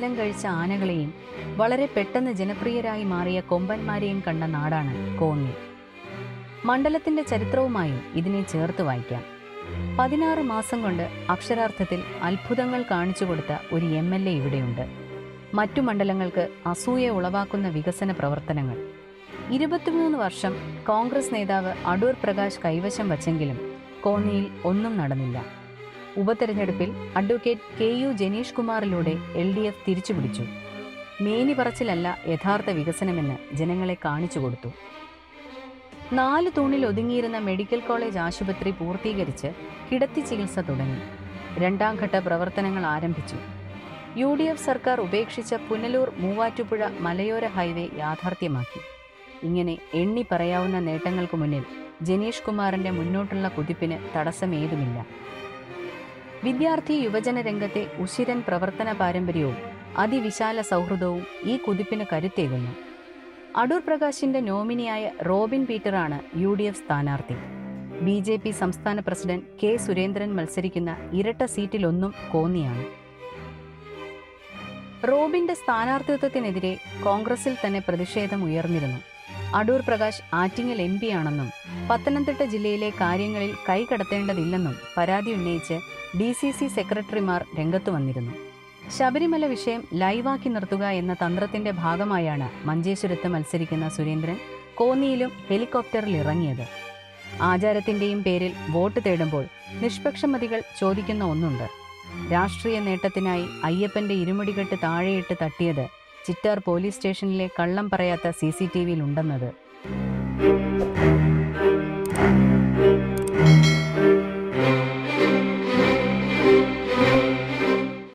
കാലം കഴിച്ച ആനകളെയും വളരെ പെട്ടെന്ന് ജനപ്രിയരായി മാറിയ കൊമ്പന്മാരെയും കണ്ട നാടാണ് കോന്നി മണ്ഡലത്തിന്റെ ചരിത്രവുമായും ഇതിനെ ചേർത്ത് വായിക്കാം പതിനാറ് മാസം കൊണ്ട് അക്ഷരാർത്ഥത്തിൽ അത്ഭുതങ്ങൾ കാണിച്ചു കൊടുത്ത ഒരു എം എൽ എ ഇവിടെയുണ്ട് മറ്റു മണ്ഡലങ്ങൾക്ക് അസൂയ ഉളവാക്കുന്ന വികസന പ്രവർത്തനങ്ങൾ ഇരുപത്തിമൂന്ന് വർഷം കോൺഗ്രസ് നേതാവ് അടൂർ പ്രകാശ് കൈവശം വച്ചെങ്കിലും കോന്നിയിൽ ഒന്നും നടന്നില്ല ഉപതെരഞ്ഞെടുപ്പിൽ അഡ്വക്കേറ്റ് കെ യു ജനീഷ് കുമാറിലൂടെ എൽ ഡി എഫ് തിരിച്ചുപിടിച്ചു മേനി പറച്ചിലല്ല യഥാർത്ഥ വികസനമെന്ന് ജനങ്ങളെ കാണിച്ചു കൊടുത്തു നാല് തൂണിൽ ഒതുങ്ങിയിരുന്ന മെഡിക്കൽ കോളേജ് ആശുപത്രി പൂർത്തീകരിച്ച് കിടത്തി ചികിത്സ തുടങ്ങി രണ്ടാം ഘട്ട പ്രവർത്തനങ്ങൾ ആരംഭിച്ചു യു ഡി എഫ് സർക്കാർ ഉപേക്ഷിച്ച പുനലൂർ മൂവാറ്റുപുഴ മലയോര ഹൈവേ യാഥാർത്ഥ്യമാക്കി ഇങ്ങനെ എണ്ണി പറയാവുന്ന നേട്ടങ്ങൾക്ക് മുന്നിൽ ജനീഷ് കുമാറിന്റെ മുന്നോട്ടുള്ള കുതിപ്പിന് തടസ്സമേതുമില്ല വിദ്യാർത്ഥി യുവജന രംഗത്തെ ഉശിരൻ പ്രവർത്തന പാരമ്പര്യവും അതിവിശാല സൗഹൃദവും ഈ കുതിപ്പിന് കരുത്തേകുന്നു അടൂർ പ്രകാശിന്റെ നോമിനിയായ റോബിൻ പീറ്ററാണ് യു ഡി എഫ് സ്ഥാനാർത്ഥി ബി ജെ പി സംസ്ഥാന പ്രസിഡന്റ് കെ സുരേന്ദ്രൻ മത്സരിക്കുന്ന ഇരട്ട സീറ്റിലൊന്നും കോന്നിയാണ് റോബിന്റെ സ്ഥാനാർത്ഥിത്വത്തിനെതിരെ കോൺഗ്രസിൽ തന്നെ പ്രതിഷേധം ഉയർന്നിരുന്നു അടൂർ പ്രകാശ് ആറ്റിങ്ങൽ എം ആണെന്നും പത്തനംതിട്ട ജില്ലയിലെ കാര്യങ്ങളിൽ കൈകടത്തേണ്ടതില്ലെന്നും പരാതി ഉന്നയിച്ച് ഡി സി സി സെക്രട്ടറിമാർ രംഗത്തു വന്നിരുന്നു ശബരിമല വിഷയം ലൈവാക്കി നിർത്തുക എന്ന തന്ത്രത്തിന്റെ ഭാഗമായാണ് മഞ്ചേശ്വരത്ത് മത്സരിക്കുന്ന സുരേന്ദ്രൻ കോന്നിയിലും ഹെലികോപ്റ്ററിൽ ഇറങ്ങിയത് ആചാരത്തിന്റെയും പേരിൽ വോട്ട് തേടുമ്പോൾ നിഷ്പക്ഷമതികൾ ചോദിക്കുന്ന ഒന്നുണ്ട് രാഷ്ട്രീയ നേട്ടത്തിനായി അയ്യപ്പന്റെ ഇരുമുടികെട്ട് താഴെയിട്ട് തട്ടിയത് ചിറ്റാർ പോലീസ് സ്റ്റേഷനിലെ കള്ളം പറയാത്ത സി സി ടി വിയിൽ ഉണ്ടെന്നത്